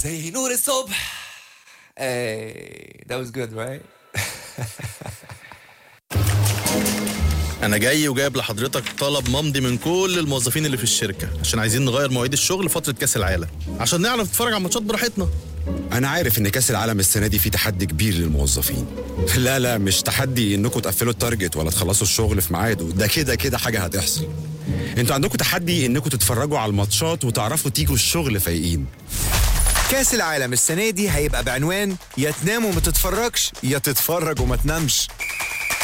زي نور الصبح Hey, that was good, right? انا جاي وجايب لحضرتك طلب ممضي من كل الموظفين اللي في الشركه عشان عايزين نغير مواعيد الشغل فتره كاس العالم عشان نعرف نتفرج على الماتشات براحتنا انا عارف ان كاس العالم السنه دي فيه تحدي كبير للموظفين لا لا مش تحدي انكم تقفلوا التارجت ولا تخلصوا الشغل في ميعاده ده كده كده حاجه هتحصل انتوا عندكم تحدي انكم تتفرجوا على الماتشات وتعرفوا تيجوا الشغل فايقين كاس العالم السنة دي هيبقى بعنوان يا تنام وما تتفرجش يا تتفرج وما تنامش